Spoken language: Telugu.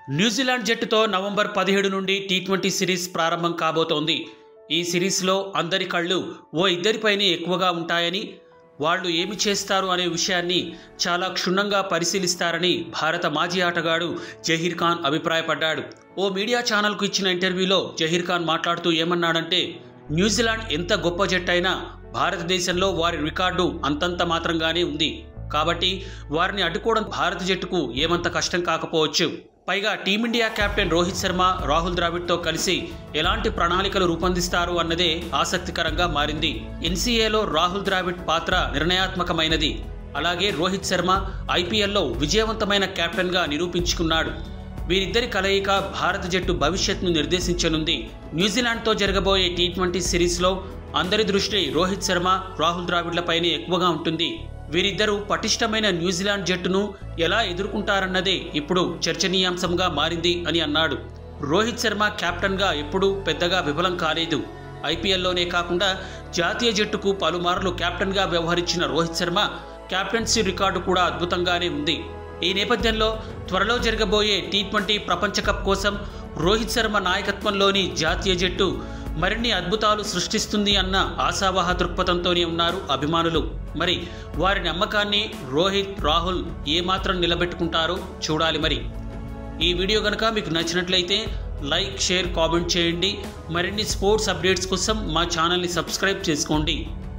న్యూజిలాండ్ జట్టుతో నవంబర్ పదిహేడు నుండి టీ ట్వంటీ సిరీస్ ప్రారంభం కాబోతోంది ఈ సిరీస్లో అందరి కళ్ళు ఓ ఇద్దరిపైనే ఎక్కువగా ఉంటాయని వాళ్ళు ఏమి చేస్తారు అనే విషయాన్ని చాలా క్షుణ్ణంగా పరిశీలిస్తారని భారత మాజీ ఆటగాడు జహీర్ ఖాన్ అభిప్రాయపడ్డాడు ఓ మీడియా ఛానల్కు ఇచ్చిన ఇంటర్వ్యూలో జహీర్ ఖాన్ మాట్లాడుతూ ఏమన్నాడంటే న్యూజిలాండ్ ఎంత గొప్ప జట్టు అయినా భారతదేశంలో వారి రికార్డు అంతంత మాత్రంగానే ఉంది కాబట్టి వారిని అడ్డుకోవడం భారత జట్టుకు ఏమంత కష్టం కాకపోవచ్చు పైగా టీమిండియా కెప్టెన్ రోహిత్ శర్మ రాహుల్ ద్రావిడ్తో కలిసి ఎలాంటి ప్రణాళికలు రూపొందిస్తారు అన్నదే ఆసక్తికరంగా మారింది ఎన్సీఏలో రాహుల్ ద్రావిడ్ పాత్ర నిర్ణయాత్మకమైనది అలాగే రోహిత్ శర్మ ఐపీఎల్లో విజయవంతమైన కెప్టెన్గా నిరూపించుకున్నాడు వీరిద్దరి కలయిక భారత జట్టు భవిష్యత్ను నిర్దేశించనుంది న్యూజిలాండ్తో జరగబోయే టీ ట్వంటీ సిరీస్లో అందరి దృష్టి రోహిత్ శర్మ రాహుల్ ద్రావిడ్లపైనే ఎక్కువగా ఉంటుంది వీరిద్దరూ పటిష్టమైన న్యూజిలాండ్ జట్టును ఎలా ఎదుర్కొంటారన్నదే ఇప్పుడు చర్చనీయాంశంగా మారింది అని అన్నాడు రోహిత్ శర్మ కెప్టెన్గా ఎప్పుడూ పెద్దగా విఫలం కాలేదు ఐపీఎల్లోనే కాకుండా జాతీయ జట్టుకు పలుమార్లు కెప్టెన్గా వ్యవహరించిన రోహిత్ శర్మ కెప్టెన్సీ రికార్డు కూడా అద్భుతంగానే ఉంది ఈ నేపథ్యంలో త్వరలో జరగబోయే టీ ట్వంటీ ప్రపంచ కప్ కోసం రోహిత్ శర్మ నాయకత్వంలోని జాతీయ జట్టు మరిన్ని అద్భుతాలు సృష్టిస్తుంది అన్న ఆశావాహ దృక్పథంతోనే ఉన్నారు అభిమానులు మరి వారి నమ్మకాన్ని రోహిత్ రాహుల్ ఏమాత్రం నిలబెట్టుకుంటారో చూడాలి మరి ఈ వీడియో కనుక మీకు నచ్చినట్లయితే లైక్ షేర్ కామెంట్ చేయండి మరిన్ని స్పోర్ట్స్ అప్డేట్స్ కోసం మా ఛానల్ని సబ్స్క్రైబ్ చేసుకోండి